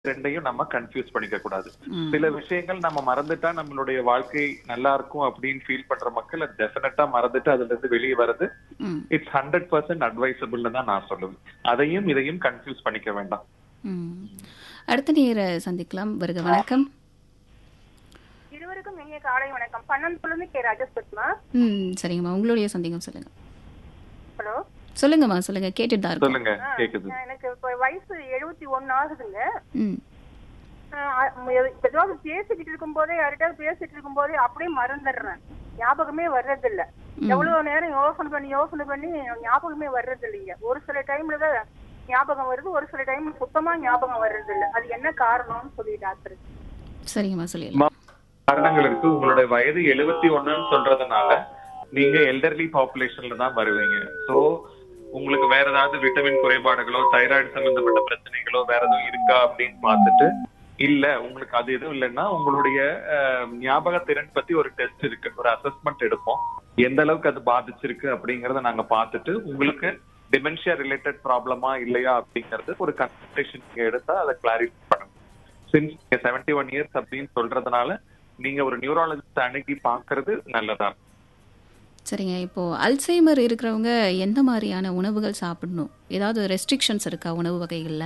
ரெண்டையும் நம்ம கன்ஃபியூஸ் பண்ணிக்க கூடாது ம். சில விஷயங்கள் நம்ம மறந்துட்டா நம்மளுடைய வாழ்க்கை நல்லா இருக்கும் அப்படின்னு ஃபீல் பண்ற மக்கள் அது டெஃபினட்டா மறந்துட்டு அதுல இருந்து வெளியே வர்றது ம் இட்ஸ் ஹண்ட்ரட் பர்சன்ட் அட்வைசபிள்னு தான் நான் சொல்லுவேன் அதையும் இதையும் கன்ஃபியூஸ் பண்ணிக்க வேண்டாம் ம் அடுத்த நேர சந்திக்கலாம் வருக வணக்கம் இருவருக்கும் இனிய காலை வணக்கம் பன்னெண்டுலேருந்து கே ராஜேஷ் பத்மா ம் சரிங்கம்மா உங்களுடைய சந்தேகம் சொல்லுங்க ஹலோ சொல்லுங்கம்மா சொல்லுங்க கேட்டுட்டு தான் இருக்கோம் சொல்லுங்க கேக்குது எனக்கு இப்போ வயசு எழுபத்தி ஒன்று ஆகுதுங்க ம் ஆஹ் இப்ப ஏதாவது பேசிக்கிட்டு இருக்கும்போதே யார்கிட்டயாவது பேசிட்டு இருக்கும்போதே அப்படியே மறந்துடுறேன் ஞாபகமே வர்றதில்ல எவ்வளவு நேரம் யோசனை பண்ணி யோசனை பண்ணி ஞாபகமே வர்றது இல்லைங்க ஒரு சில டைம்ல தான் ஞாபகம் வருது ஒரு சில டைம் சுத்தமா ஞாபகம் வர்றது இல்ல அது என்ன காரணம்னு சொல்லி டாக்டர் சரிங்கம்மா சொல்லிடலாம் காரணங்கள் இருக்கு உங்களுடைய வயது எழுபத்தி ஒண்ணுன்னு சொல்றதுனால நீங்க எல்டர்லி பாப்புலேஷன்ல தான் வருவீங்க சோ உங்களுக்கு வேற ஏதாவது விட்டமின் குறைபாடுகளோ தைராய்டு சம்பந்தப்பட்ட பிரச்சனைகளோ வேற எதுவும் இருக்கா அப்படின்னு பார்த்துட்டு இல்ல உங்களுக்கு அது எதுவும் இல்லைன்னா உங்களுடைய அஹ், ஞாபக திறன் பத்தி ஒரு டெஸ்ட் இருக்கு ஒரு அசஸ்மெண்ட் எடுப்போம் எந்த அளவுக்கு அது பாதிச்சிருக்கு அப்படிங்கறத நாங்க பார்த்துட்டு உங்களுக்கு டிமென்ஷியா ரிலேட்டட் ப்ராப்ளமா இல்லையா அப்படிங்கறது ஒரு கன்சல்டேஷன் எடுத்தா அதை கிளாரிஃபை பண்ணுங்க சின்ஸ் செவன்டி ஒன் இயர்ஸ் அப்படின்னு சொல்றதுனால நீங்க ஒரு நியூராலஜிஸ்ட் அணுகி பாக்குறது நல்லதா இருக்கும். சரிங்க இப்போ அல்சைமர் இருக்கிறவங்க எந்த மாதிரியான உணவுகள் சாப்பிடணும் ஏதாவது ரெஸ்ட்ரிக்ஷன்ஸ் இருக்கா உணவு வகைகள்ல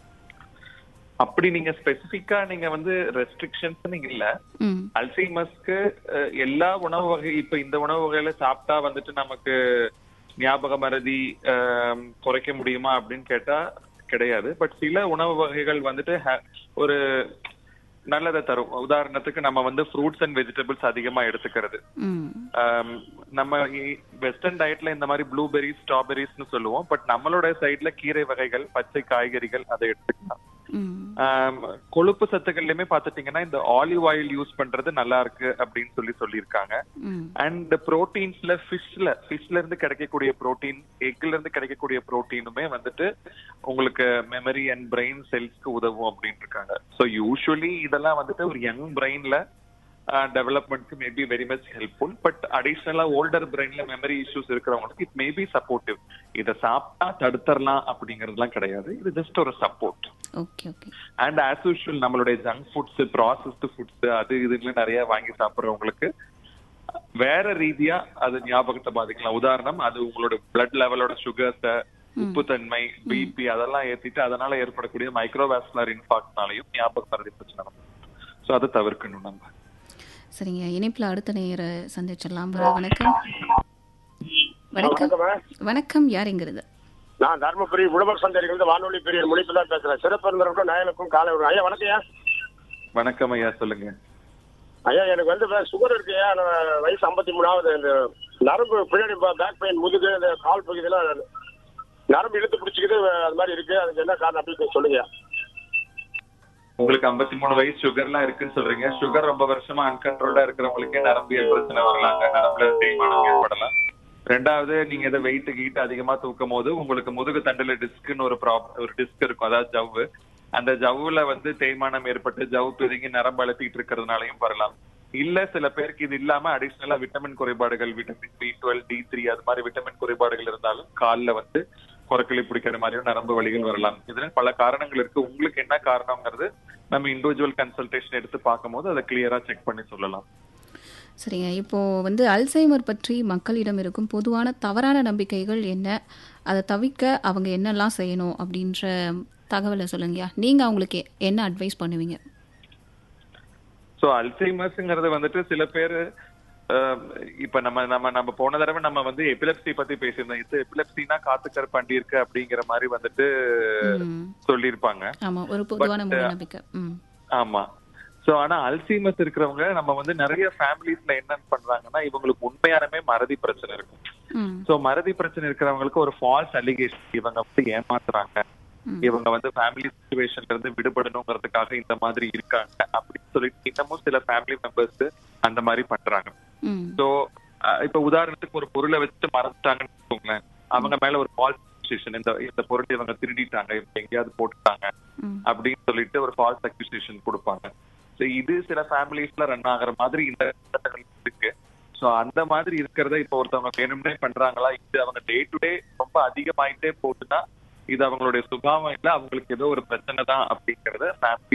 அப்படி நீங்க ஸ்பெசிபிக்கா நீங்க வந்து ரெஸ்ட்ரிக்ஷன்ஸ் இல்ல ம் அல்சைமஸ்க்கு அஹ், எல்லா உணவு வகை இப்ப இந்த உணவு வகையில சாப்பிட்டா வந்துட்டு நமக்கு ஞாபக மறதி அஹ், குறைக்க முடியுமா அப்படின்னு கேட்டா கிடையாது பட் சில உணவு வகைகள் வந்துட்டு ha- ஒரு நல்லதை தரும் உதாரணத்துக்கு நம்ம வந்து ஃப்ரூட்ஸ் அண்ட் வெஜிடபிள்ஸ் அதிகமா எடுத்துக்கிறது ம் ஆம், நம்ம வெஸ்டர்ன் டயட்ல இந்த மாதிரி ப்ளூபெரிஸ் ஸ்ட்ராபெரிஸ்னு சொல்லுவோம் பட் நம்மளோட சைடுல கீரை வகைகள் பச்சை காய்கறிகள் அதை எடுத்துக்கலாம் ம் ஆம், கொழுப்பு சத்துக்கள்லயுமே பாத்துட்டீங்கன்னா இந்த ஆலிவ் ஆயில் யூஸ் பண்றது நல்லா இருக்கு அப்படின்னு சொல்லி சொல்லியிருக்காங்க ம் அண்ட் ப்ரோட்டீன்ஸ்ல ஃபிஷ்ல ஃபிஷ்ல இருந்து கிடைக்கக்கூடிய ப்ரோட்டீன் எக்ல இருந்து கிடைக்கக்கூடிய ப்ரோட்டீனுமே வந்துட்டு உங்களுக்கு மெமரி அண்ட் பிரெயின் செல்ஸ்க்கு உதவும் அப்படின்னு இருக்காங்க ஸோ யூஸ்வலி இதெல்லாம் வந்துட்டு ஒரு யங் பிரெயின்ல டெவலப்மெண்ட்க்கு maybe very much helpful but அடிஷ்னலா ஓல்டர் பிரெயின்ல மெமரி இஷ்யூஸ் இருக்கிறவங்களுக்கு இட் மேபி சப்போர்ட்டிவ் இதை சாப்பிட்டா தடுத்துடலாம் அப்படிங்கறதுலாம் கிடையாது இது ஜஸ்ட் ஒரு support okay okay and as usual நம்மளுடைய ஜங்க் ஃபுட்ஸ் ப்ராசஸ்டு ஃபுட்ஸ் அது இதுன்னு நிறைய வாங்கி சாப்பிடுறவங்களுக்கு வேற ரீதியா அது ஞாபகத்தை பாதிக்கலாம் உதாரணம் அது உங்களோட பிளட் லெவலோட சுகர்ஸ உப்புத்தன்மை பிபி அதெல்லாம் ஏத்திட்டு அதனால ஏற்படக்கூடிய மைக்ரோவாஸ்குலர் இன்ஃபாக்ட்னாலையும் ஞாபக மறதி பிரச்சனை வரும் ஸோ அதை தவிர்க்கணும் நம்ம சரிங்க இணைப்பில் அடுத்த நேர சந்திச்சிடலாம் வர வணக்கம் வணக்கம் வணக்கம் யாருங்கிறது நான் தர்மபுரி உழவர் சந்தையிலிருந்து வானொலி பிரியர் முடிப்பு தான் பேசுறேன் சிறப்பிறந்தவர்களுக்கும் நயனுக்கும் காலை வணக்கம். ஐயா வணக்கம் ஐயா வணக்கம் ஐயா சொல்லுங்க ஐயா எனக்கு வந்து சுகர் இருக்கு ஐயா நான் வயசு ஐம்பத்தி மூணாவது இந்த நரம்பு பின்னாடி பேக் பெயின் முதுகு இந்த கால் பகுதியெல்லாம் நரம்பு இழுத்து பிடிச்சிக்கிது அது மாதிரி இருக்கு அதுக்கு என்ன காரணம் அப்படின்னு சொல்லுங்க ஐயா. உங்களுக்கு 53 மூணு வயசு சுகர்லாம் இருக்குன்னு சொல்றீங்க சுகர் ரொம்ப வருஷமா அன்கண்ட்ரோல்டா இருக்கிறவங்களுக்கே நரம்பியல் பிரச்சனை வரலாங்க நரம்புல தேய்மானம் ஏற்படலாம் ரெண்டாவது நீங்க இதை வெயிட் கீட் அதிகமா தூக்கும் போது உங்களுக்கு முதுகு தண்டுல டிஸ்க்னு ஒரு ப்ராப்ளம் ஒரு டிஸ்க் இருக்கும் அதாவது ஜவ்வு அந்த ஜவ்வுல வந்து தேய்மானம் ஏற்பட்டு ஜவ்வு பிதுங்கி நரம்பு அழுத்திட்டு இருக்கிறதுனாலையும் வரலாம் இல்ல சில பேருக்கு இது இல்லாம அடிஷனலா விட்டமின் குறைபாடுகள் vitamin B twelve D three அது மாதிரி விட்டமின் குறைபாடுகள் இருந்தாலும் கால்ல வந்து குறைக்களி பிடிக்கிற மாதிரியும் நரம்பு வலிகள் வரலாம் இதுல பல காரணங்கள் இருக்கு உங்களுக்கு என்ன காரணம்ங்கிறது நம்ம இண்டிவிஜுவல் கன்சல்டேஷன் எடுத்து பார்க்கும்போது அதை கிளியரா செக் பண்ணி சொல்லலாம் சரிங்க இப்போ வந்து அல்சைமர் பற்றி மக்களிடம் இருக்கும் பொதுவான தவறான நம்பிக்கைகள் என்ன அதை தவிர்க்க அவங்க என்னெல்லாம் செய்யணும் அப்படின்ற தகவலை சொல்லுங்கய்யா நீங்க அவங்களுக்கு என்ன அட்வைஸ் பண்ணுவீங்க சோ அல்சைமர்ஸ்ங்கிறது வந்துட்டு சில பேர் இப்ப நம்ம நம்ம நம்ம போன தடவை நம்ம வந்து எபிலெப்சி பத்தி பேசியிருந்தோம் இது எபிலெப்சினா காத்துக்கர் பண்டி இருக்கு அப்படிங்கிற மாதிரி வந்துட்டு ம் சொல்லியிருப்பாங்க ஆமா ஒரு பொதுவான மூட நம்பிக்கை ம் ஆமா சோ ஆனா அல்சைமர்ஸ் இருக்கிறவங்க நம்ம வந்து நிறைய ஃபேமிலிஸ்ல என்னன்னு பண்றாங்கன்னா இவங்களுக்கு உண்மையானமே மறதி பிரச்சனை இருக்கும் ம் சோ மறதி பிரச்சனை இருக்கிறவங்களுக்கு ஒரு ஃபால்ஸ் அலிகேஷன் இவங்க வந்து ஏமாத்துறாங்க ம். இவங்க வந்து ஃபேமிலி சுச்சுவேஷன்ல இருந்து விடுபடணுங்கிறதுக்காக இந்த மாதிரி இருக்காங்க அப்படின்னு சொல்லிட்டு இன்னமும் சில ஃபேமிலி மெம்பர்ஸ் அந்த மாதிரி பண்றாங்க ம் சோ இப்ப உதாரணத்துக்கு ஒரு பொருளை வச்சுட்டு மறந்துட்டாங்கன்னு வச்சுக்கோங்களேன் அவங்க மேல ஒரு ஃபால்ஸ் அக்யூசேஷன் இந்த இந்த பொருளை இவங்க திருடிட்டாங்க இவங்க எங்கேயாவது போட்டுட்டாங்க ம் அப்படின்னு சொல்லிட்டு ஒரு ஃபால்ஸ் அக்யூசேஷன் கொடுப்பாங்க சோ இது சில ஃபேமிலிஸ்ல ரன் ஆகுற மாதிரி இந்த சட்டங்கள் இருக்கு சோ அந்த மாதிரி இருக்கிறத இப்ப ஒருத்தவங்க வேணும்னே பண்றாங்களா இது அவங்க டே டு டே ரொம்ப அதிகமாயிட்டே போகுதுன்னா இது அவங்களுடைய சுபாவம் இல்ல அவங்களுக்கு ஏதோ ஒரு பிரச்சனை தான் அப்படிங்கறத ஃபேமிலி